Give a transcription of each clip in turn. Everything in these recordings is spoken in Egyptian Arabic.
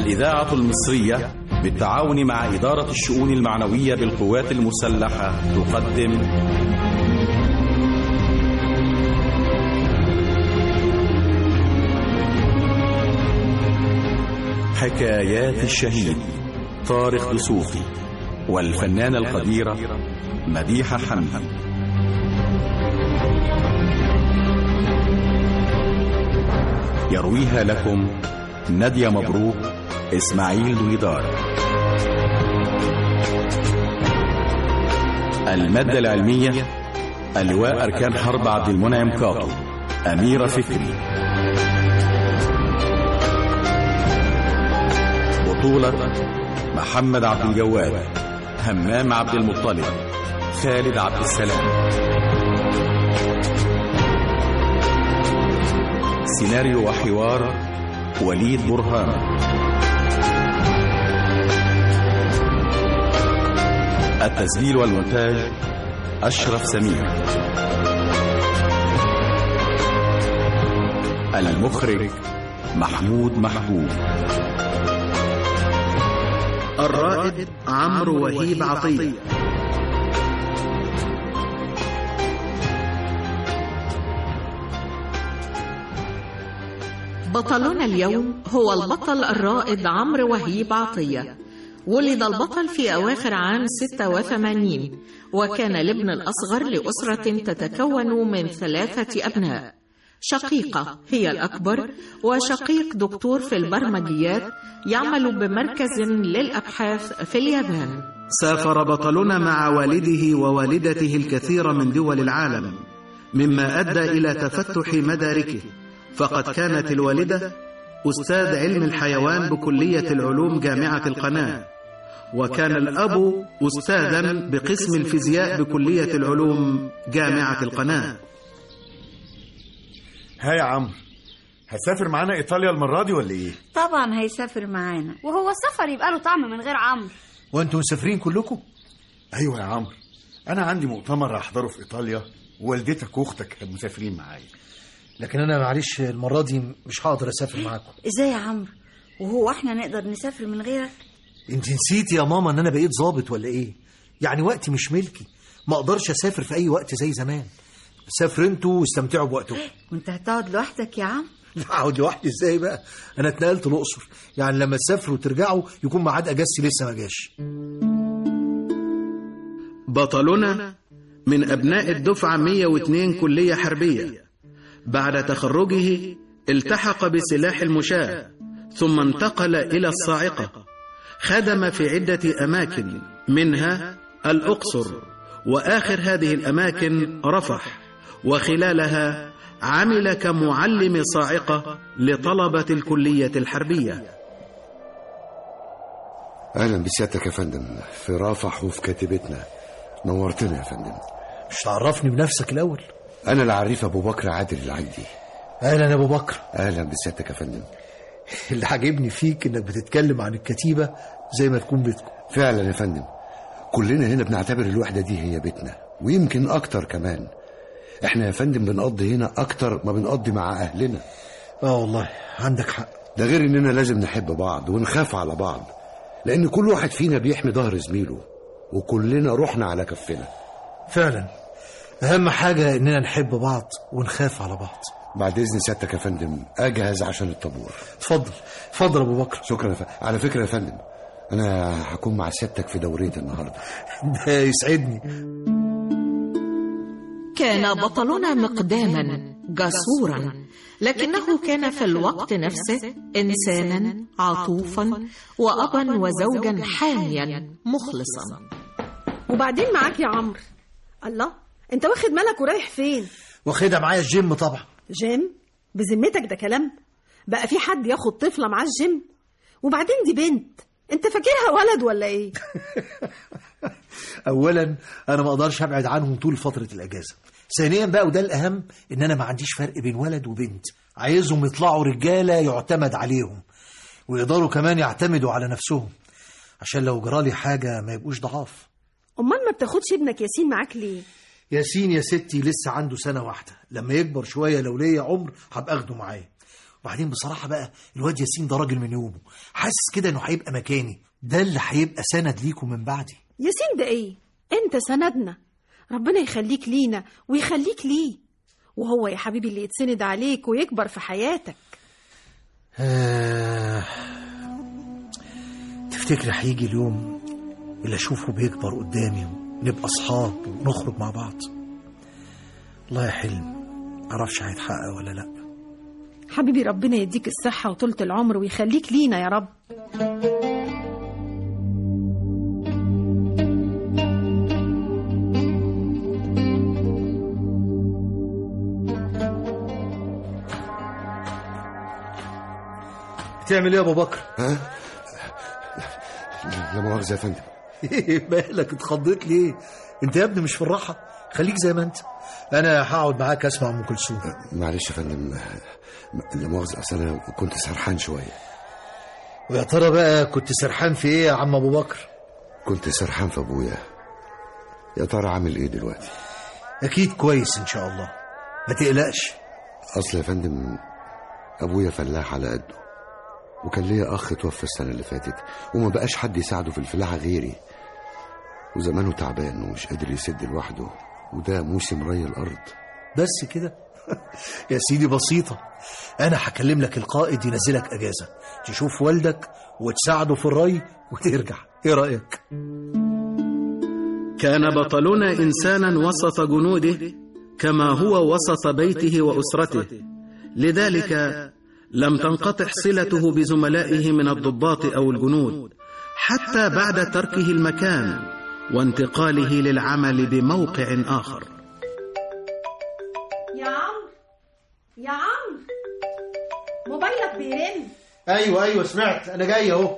الإذاعة المصرية بالتعاون مع إدارة الشؤون المعنوية بالقوات المسلحة تقدم حكايات الشهيد طارق دسوقي والفنانة القديرة مديحة حمدي يرويها لكم نادية مبروك إسماعيل دويدار المادة العلمية اللواء أركان حرب عبد المنعم كاطو أميرة فكري بطولة محمد عبد الجواد همام عبد المطلب خالد عبد السلام سيناريو وحوار وليد برهان التسجيل والمونتاج أشرف سمير المخرج محمود محبوب الرائد عمرو وهيب عطية بطلنا اليوم هو البطل الرائد عمرو وهيب عطية ولد البطل في أواخر عام 86 وكان الابن الأصغر لأسرة تتكون من ثلاثة أبناء شقيقة هي الأكبر وشقيق دكتور في البرمجيات يعمل بمركز للأبحاث في اليابان سافر بطلنا مع والده ووالدته الكثير من دول العالم مما أدى إلى تفتح مداركه فقد كانت الوالدة أستاذ علم الحيوان بكلية العلوم جامعة القناة وكان الأب أستاذا بقسم الفيزياء بكلية العلوم جامعة القناة ها يا عمرو هتسافر معانا ايطاليا المره دي ولا ايه طبعا هيسافر معانا وهو السفر يبقى له طعم من غير عمرو وانتم مسافرين كلكم ايوه يا عمرو انا عندي مؤتمر هحضره في ايطاليا ووالدتك واختك مسافرين معايا لكن انا معلش المره دي مش هقدر اسافر معاكم ازاي يا عمرو وهو احنا نقدر نسافر من غيرك انت نسيتي يا ماما ان انا بقيت ظابط ولا ايه يعني وقتي مش ملكي ما اقدرش اسافر في اي وقت زي زمان سافروا انتوا واستمتعوا بوقتكم وانت هتقعد لوحدك يا عم لا اقعد لوحدي ازاي بقى انا اتنقلت الاقصر يعني لما تسافروا وترجعوا يكون ميعاد اجازتي لسه ما جاش بطلنا من أبناء الدفعة 102 كلية حربية بعد تخرجه التحق بسلاح المشاة ثم انتقل إلى الصاعقة خدم في عدة أماكن منها الأقصر وآخر هذه الأماكن رفح وخلالها عمل كمعلم صاعقة لطلبة الكلية الحربية اهلا بسيادتك يا فندم في رافح وفي كاتبتنا نورتنا يا فندم مش تعرفني بنفسك الاول انا العريف ابو بكر عادل العجدي اهلا يا ابو بكر اهلا بسيادتك يا فندم اللي عاجبني فيك انك بتتكلم عن الكتيبه زي ما تكون بيتكم فعلا يا فندم كلنا هنا بنعتبر الوحده دي هي بيتنا ويمكن اكتر كمان احنا يا فندم بنقضي هنا اكتر ما بنقضي مع اهلنا اه والله عندك حق ده غير اننا لازم نحب بعض ونخاف على بعض لان كل واحد فينا بيحمي ظهر زميله وكلنا روحنا على كفنا فعلا اهم حاجه اننا نحب بعض ونخاف على بعض بعد اذن سيادتك يا فندم اجهز عشان الطابور اتفضل اتفضل يا ابو بكر شكرا يا فندم. على فكره يا فندم انا هكون مع سيادتك في دوريه النهارده ده يسعدني كان بطلنا مقداما جسورا لكنه كان في الوقت نفسه انسانا عطوفا وابا وزوجا حاميا مخلصا وبعدين معاك يا عمرو الله انت واخد مالك ورايح فين واخدها معايا الجيم طبعا جيم بذمتك ده كلام بقى في حد ياخد طفله معاه الجيم وبعدين دي بنت انت فاكرها ولد ولا ايه اولا انا ما اقدرش ابعد عنهم طول فتره الاجازه ثانيا بقى وده الاهم ان انا ما عنديش فرق بين ولد وبنت عايزهم يطلعوا رجاله يعتمد عليهم ويقدروا كمان يعتمدوا على نفسهم عشان لو جرالي حاجه ما يبقوش ضعاف امال ما بتاخدش ابنك ياسين معاك ليه ياسين يا ستي لسه عنده سنه واحده لما يكبر شويه لو ليا عمر هبقى اخده معايا وبعدين بصراحة بقى الواد ياسين ده راجل من يومه حاسس كده انه هيبقى مكاني ده اللي هيبقى سند ليكم من بعدي ياسين ده ايه انت سندنا ربنا يخليك لينا ويخليك ليه وهو يا حبيبي اللي يتسند عليك ويكبر في حياتك آه... تفتكر هيجي اليوم اللي اشوفه بيكبر قدامي ونبقى اصحاب ونخرج مع بعض والله يا حلم معرفش هيتحقق ولا لا حبيبي ربنا يديك الصحة وطولة العمر ويخليك لينا يا رب بتعمل ايه يا ابو بكر ها لا مؤاخذة يا فندم ايه مالك اتخضيت ليه انت يا ابني مش في الراحه خليك زي ما انت انا هقعد معاك اسمع ام كلثوم معلش يا فندم لا مؤاخذة أصل أنا كنت سرحان شوية ويا ترى بقى كنت سرحان في ايه يا عم ابو بكر كنت سرحان في أبويا يا ترى عامل إيه دلوقتي اكيد كويس ان شاء الله ما تقلقش أصل يا فندم أبويا فلاح على قده وكان ليا أخ توفى السنة اللي فاتت وما بقاش حد يساعده في الفلاحة غيري وزمانه تعبان ومش قادر يسد لوحده وده موسم ري الأرض بس كده يا سيدي بسيطة أنا هكلم لك القائد ينزلك أجازة تشوف والدك وتساعده في الري وترجع إيه رأيك؟ كان بطلنا إنسانا وسط جنوده كما هو وسط بيته وأسرته لذلك لم تنقطع صلته بزملائه من الضباط أو الجنود حتى بعد تركه المكان وانتقاله للعمل بموقع آخر يا عمرو يا عمرو موبايلك بيرن أيوة أيوة سمعت أنا جاي أهو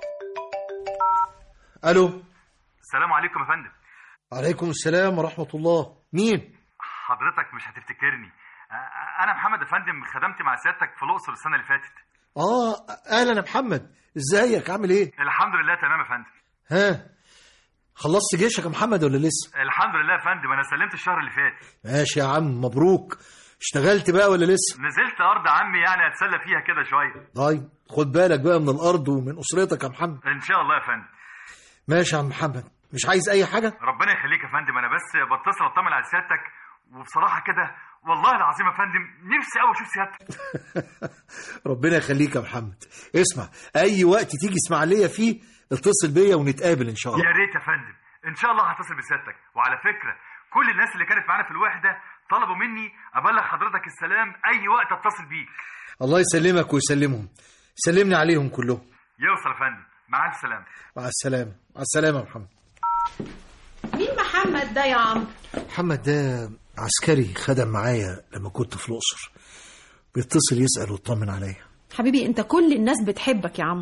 ألو السلام عليكم يا فندم عليكم السلام ورحمة الله مين؟ حضرتك مش هتفتكرني أ- انا محمد يا فندم خدمت مع سيادتك في الاقصر السنه اللي فاتت آه أهلا يا محمد إزيك عامل إيه؟ الحمد لله تمام يا فندم ها خلصت جيشك يا محمد ولا لسه؟ الحمد لله يا فندم انا سلمت الشهر اللي فات ماشي يا عم مبروك اشتغلت بقى ولا لسه؟ نزلت ارض عمي يعني اتسلى فيها كده شويه طيب خد بالك بقى من الأرض ومن أسرتك يا محمد ان شاء الله يا فندم ماشي يا عم محمد مش عايز أي حاجة؟ ربنا يخليك يا فندم انا بس بتصل اطمن على سيادتك وبصراحه كده والله العظيم يا فندم نفسي قوي اشوف سيادتك ربنا يخليك يا محمد اسمع أي وقت تيجي إسماعيلية فيه اتصل بيا ونتقابل إن شاء الله يا ريت يا فندم ان شاء الله هتصل بسيادتك وعلى فكره كل الناس اللي كانت معانا في الوحده طلبوا مني ابلغ حضرتك السلام اي وقت اتصل بيك الله يسلمك ويسلمهم سلمني عليهم كلهم يوصل يا فندم مع الف سلامه مع السلامة مع السلامة يا محمد مين محمد ده يا عمرو محمد ده عسكري خدم معايا لما كنت في الأقصر بيتصل يسأل ويطمن عليا حبيبي انت كل الناس بتحبك يا عمرو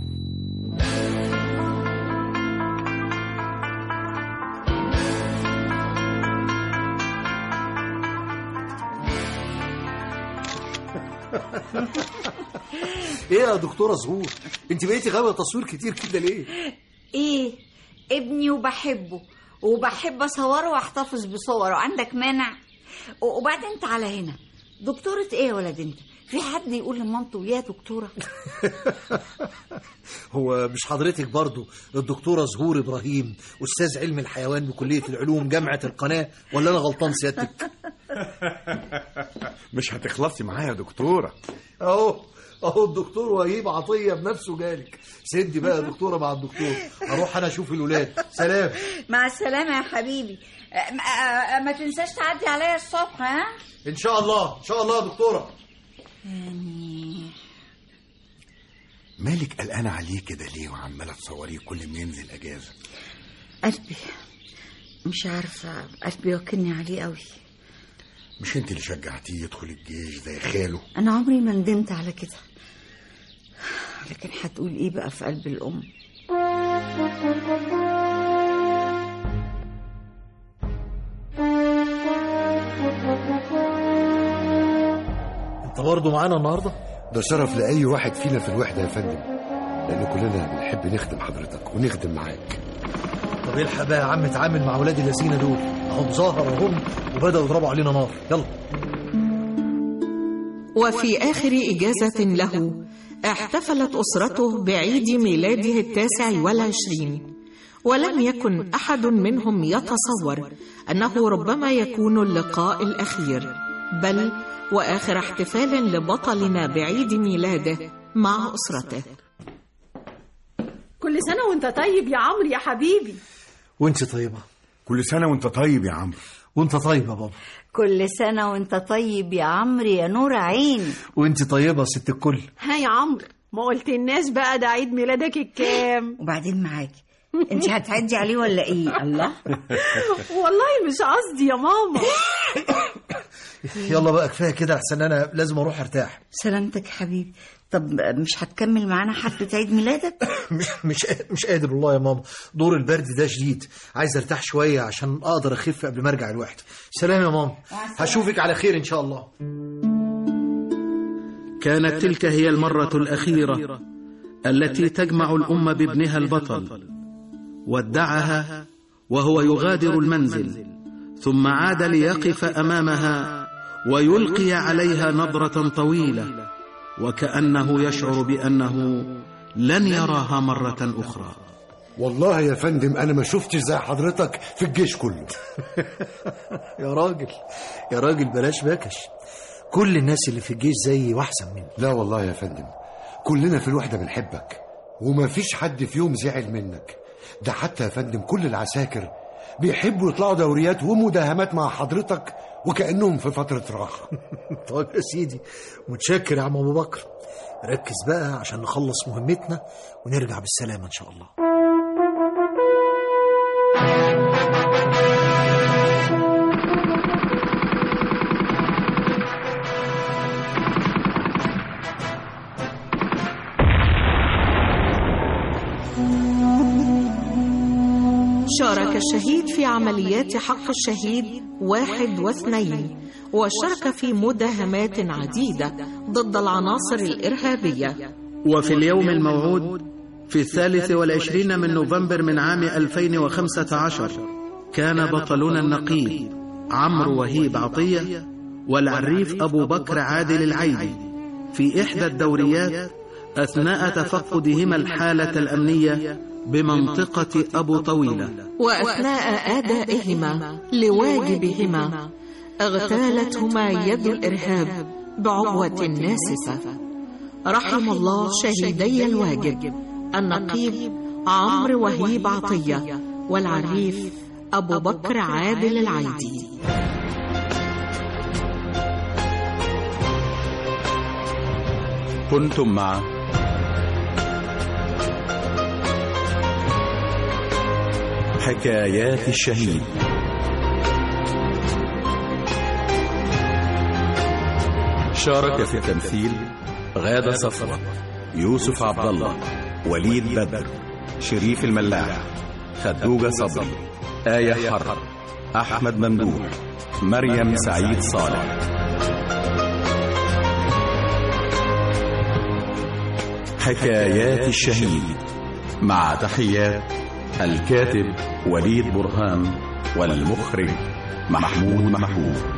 ايه يا دكتورة زهور انت بقيتي غاوية تصوير كتير كده ليه ايه ابني وبحبه وبحب اصوره واحتفظ بصوره عندك مانع و- وبعدين تعالى هنا دكتورة ايه يا ولد انت في حد يقول لمامته يا دكتورة هو مش حضرتك برضو الدكتورة زهور إبراهيم أستاذ علم الحيوان بكلية العلوم جامعة القناة ولا أنا غلطان سيادتك مش هتخلصي معايا يا دكتورة أهو أهو الدكتور وهيب عطية بنفسه جالك سدي بقى يا دكتورة مع الدكتور أروح أنا أشوف الولاد سلام مع السلامة يا حبيبي أه، ما- أه، ما تنساش تعدي عليا الصبح ها إن شاء الله إن شاء الله يا دكتورة مالك قلقانة عليه كده ليه وعمالة تصوريه كل ما ينزل أجازة قلبي مش عارفة قلبي واكلني عليه قوي مش انت اللي شجعتيه يدخل الجيش زي خاله انا عمري ما ندمت على كده لكن هتقول ايه بقى في قلب الام أنت برضو معانا النهاردة ده شرف لأي واحد فينا في الوحدة يا فندم لأن كلنا بنحب نخدم حضرتك ونخدم معاك طب الحق بقى يا عم اتعامل مع ولاد اللذينه دول اهم ظاهر اهم وبداوا يضربوا علينا نار يلا وفي آخر إجازة له احتفلت أسرته بعيد ميلاده التاسع والعشرين ولم يكن أحد منهم يتصور أنه ربما يكون اللقاء الأخير بل وآخر احتفال لبطلنا بعيد ميلاده مع أسرته كل سنة وانت طيب يا عمرو يا حبيبي وانت طيبة كل سنة وانت طيب يا عمرو وانت طيب يا بابا كل سنة وانت طيب يا عمرو يا نور عين وانت طيبة يا ست الكل ها يا عمرو ما قلتلناش بقى ده عيد ميلادك الكام وبعدين معاكي انت هتعدي عليه ولا ايه الله والله مش قصدي يا ماما يلا بقى كفاية كده احسن انا لازم اروح ارتاح سلامتك يا حبيبي طب مش هتكمل معانا حفلة عيد ميلادك مش مش مش قادر والله يا ماما دور البرد ده شديد عايز ارتاح شوية عشان اقدر اخف قبل ما ارجع الوحدة سلام يا ماما هشوفك على خير ان شاء الله كانت تلك هي المرة الأخيرة التي تجمع الأم بابنها البطل ودعها وهو يغادر المنزل ثم عاد ليقف أمامها ويلقي عليها نظرة طويلة وكأنه يشعر بأنه لن يراها مرة أخرى والله يا فندم انا ما شفتش زي حضرتك في الجيش كله يا راجل يا راجل بلاش بكش كل الناس اللي في الجيش زيي واحسن مني لا والله يا فندم كلنا في الوحدة بنحبك وما فيش حد في يوم زعل منك ده حتى يا فندم كل العساكر بيحبوا يطلعوا دوريات ومداهمات مع حضرتك وكأنهم في فترة راحة طيب يا سيدي متشكر يا عم ابو بكر ركز بقى عشان نخلص مهمتنا ونرجع بالسلامة ان شاء الله شارك الشهيد في عمليات حق الشهيد واحد واثنين وشارك في مداهمات عديدة ضد العناصر الإرهابية وفي اليوم الموعود في الثالث والعشرين من نوفمبر من عام 2015 كان بطلنا النقيب عمرو وهيب عطية والعريف أبو بكر عادل العيدي في إحدى الدوريات أثناء تفقدهما الحالة الأمنية بمنطقة أبو طويلة وأثناء أدائهما لواجبهما اغتالتهما يد الإرهاب بعبوة ناسفة رحم الله شهيدي الواجب النقيب عمرو وهيب عطية والعريف أبو بكر عادل العيدي كنتم مع حكايات الشهيد شارك في التمثيل غادة صفوة يوسف عبد الله وليد بدر شريف الملاح خدوجة صبري آية حرب أحمد ممدوح مريم سعيد صالح حكايات الشهيد مع تحيات الكاتب وليد برهان والمخرج محمود محمود